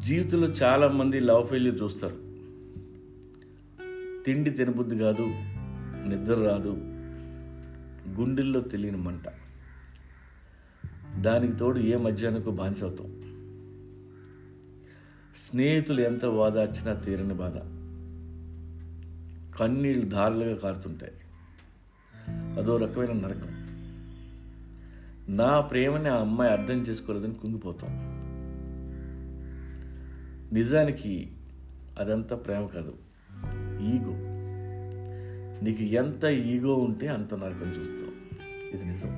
జీవితంలో చాలామంది love failure చూస్తారు తిండి తినబుద్ధి కాదు నిద్ర రాదు గుండెల్లో తెలియని మంట దానికి తోడు ఏ మధ్యాహ్నకు బానిస అవుతాం స్నేహితులు ఎంత వాదార్చినా తీరని బాధ కన్నీళ్లు ధారలుగా కారుతుంటాయి అదో రకమైన నరకం నా ప్రేమని ఆ అమ్మాయి అర్థం చేసుకోలేదని కుంగిపోతాం నిజానికి అదంతా ప్రేమ కాదు ఈగో నీకు ఎంత ఈగో ఉంటే అంత నరకం చూస్తావు ఇది నిజం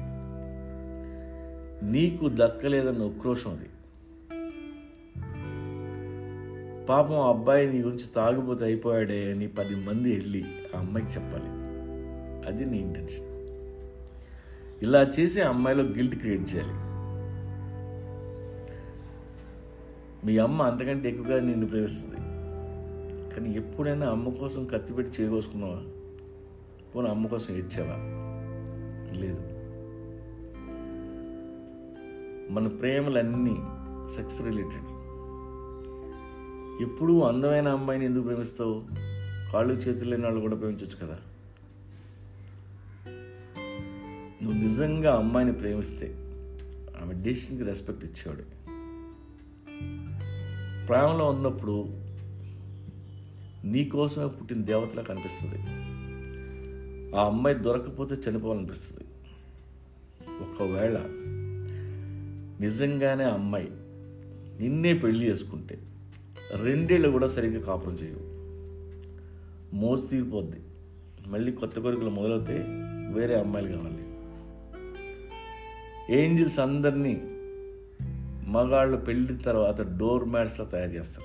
నీకు దక్కలేదన్న ఉక్రోషం అది పాపం ఆ అబ్బాయి నీ గురించి తాగుబోతే అయిపోయాడే అని పది మంది వెళ్ళి ఆ అమ్మాయికి చెప్పాలి అది నీ ఇంటెన్షన్ ఇలా చేసి ఆ అమ్మాయిలో గిల్ట్ క్రియేట్ చేయాలి మీ అమ్మ అంతకంటే ఎక్కువగా నిన్ను ప్రేమిస్తుంది కానీ ఎప్పుడైనా అమ్మ కోసం కత్తి పెట్టి చేయకోసుకున్నావా పోనీ అమ్మ కోసం ఏడ్చావా లేదు మన ప్రేమలన్నీ సెక్స్ రిలేటెడ్ ఎప్పుడూ అందమైన అమ్మాయిని ఎందుకు ప్రేమిస్తావు కాళ్ళు చేతులు లేని వాళ్ళు కూడా ప్రేమించవచ్చు కదా నువ్వు నిజంగా అమ్మాయిని ప్రేమిస్తే ఆమె డెసిషన్కి రెస్పెక్ట్ ఇచ్చేవాడు ప్రేమలో ఉన్నప్పుడు నీకోసమే పుట్టిన దేవతలా కనిపిస్తుంది ఆ అమ్మాయి దొరకపోతే చనిపోవాలనిపిస్తుంది ఒకవేళ నిజంగానే ఆ అమ్మాయి నిన్నే పెళ్లి చేసుకుంటే రెండేళ్ళు కూడా సరిగ్గా కాపురం చేయవు మోజు తీరిపోద్ది మళ్ళీ కొత్త కోరికలు మొదలవుతే వేరే అమ్మాయిలు కావాలి ఏంజిల్స్ అందరినీ మగాళ్ళు పెళ్లి తర్వాత డోర్ మ్యాట్స్లా తయారు చేస్తారు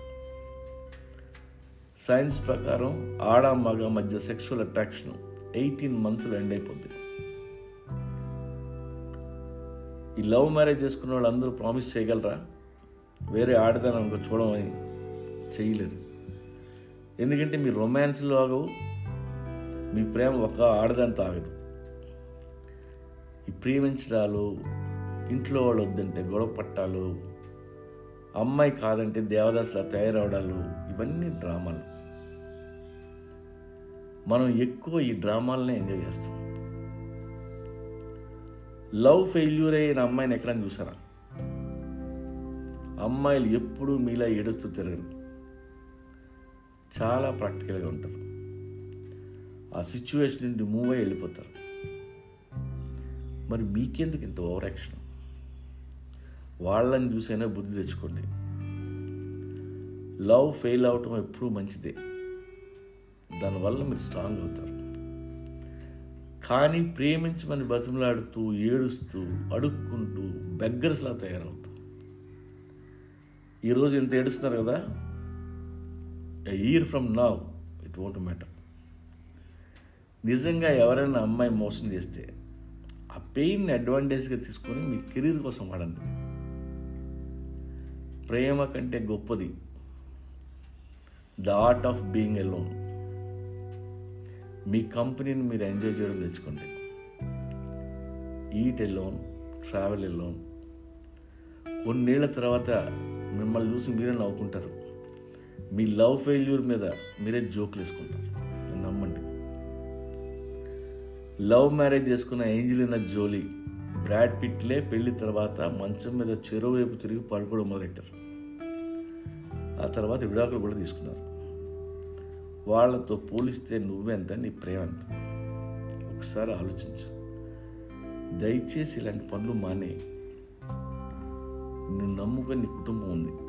సైన్స్ ప్రకారం ఆడ మగ మధ్య సెక్షువల్ అట్రాక్షన్ ఎయిటీన్ మంత్స్లో ఎండ్ అయిపోద్ది ఈ లవ్ మ్యారేజ్ చేసుకున్న వాళ్ళందరూ ప్రామిస్ చేయగలరా వేరే ఆడదాని అనుకో చూడమని చేయలేరు ఎందుకంటే మీ రొమాన్స్లో ఆగవు మీ ప్రేమ ఒక ఆడదానితో ఆగదు ఈ ప్రేమించడాలు ఇంట్లో వాళ్ళు వద్దంటే గొడవ పట్టాలు అమ్మాయి కాదంటే దేవదాసులా తయారవడాలు ఇవన్నీ డ్రామాలు మనం ఎక్కువ ఈ డ్రామాలనే ఎంజాయ్ చేస్తాం లవ్ ఫెయిల్యూర్ అయిన అమ్మాయిని ఎక్కడైనా చూసారా అమ్మాయిలు ఎప్పుడూ మీలా ఏడుస్తూ తిరగరు చాలా ప్రాక్టికల్గా ఉంటారు ఆ సిచ్యువేషన్ నుండి మూవ్ అయ్యి వెళ్ళిపోతారు మరి మీకెందుకు ఇంత ఓవర్ యాక్షన్ వాళ్ళని చూసైనా బుద్ధి తెచ్చుకోండి లవ్ ఫెయిల్ అవటం ఎప్పుడూ మంచిదే దానివల్ల మీరు స్ట్రాంగ్ అవుతారు కానీ ప్రేమించమని బతిమలాడుతూ ఏడుస్తూ అడుక్కుంటూ బెగ్గర్స్లా తయారవుతాం ఈరోజు ఇంత ఏడుస్తున్నారు కదా year from now it won't matter నిజంగా ఎవరైనా అమ్మాయి మోసం చేస్తే ఆ పెయిన్ని అడ్వాంటేజ్గా తీసుకొని మీ కెరీర్ కోసం వాడండి ప్రేమ కంటే గొప్పది the art of being alone మీ కంపెనీని మీరు ఎంజాయ్ చేయడం తెచ్చుకోండి ఈట్ ఎలోన్ ట్రావెల్ ఎలోన్ కొన్నేళ్ల తర్వాత మిమ్మల్ని చూసి మీరే నవ్వుకుంటారు మీ లవ్ ఫెయిల్యూర్ మీద మీరే జోకులు వేసుకుంటారు నమ్మండి లవ్ మ్యారేజ్ చేసుకున్న ఏంజలినా జోలీ బ్రాడ్ పిట్లే పెళ్లి తర్వాత మంచం మీద చెరువు వైపు తిరిగి పడుకోవడం మొదలెట్టారు ఆ తర్వాత విడాకులు కూడా తీసుకున్నారు వాళ్ళతో పోలిస్తే నువ్వెంత నీ ప్రేమ ఎంత ఒకసారి ఆలోచించు దయచేసి ఇలాంటి పనులు మానే నువ్వు నమ్ముకొని నీ కుటుంబం ఉంది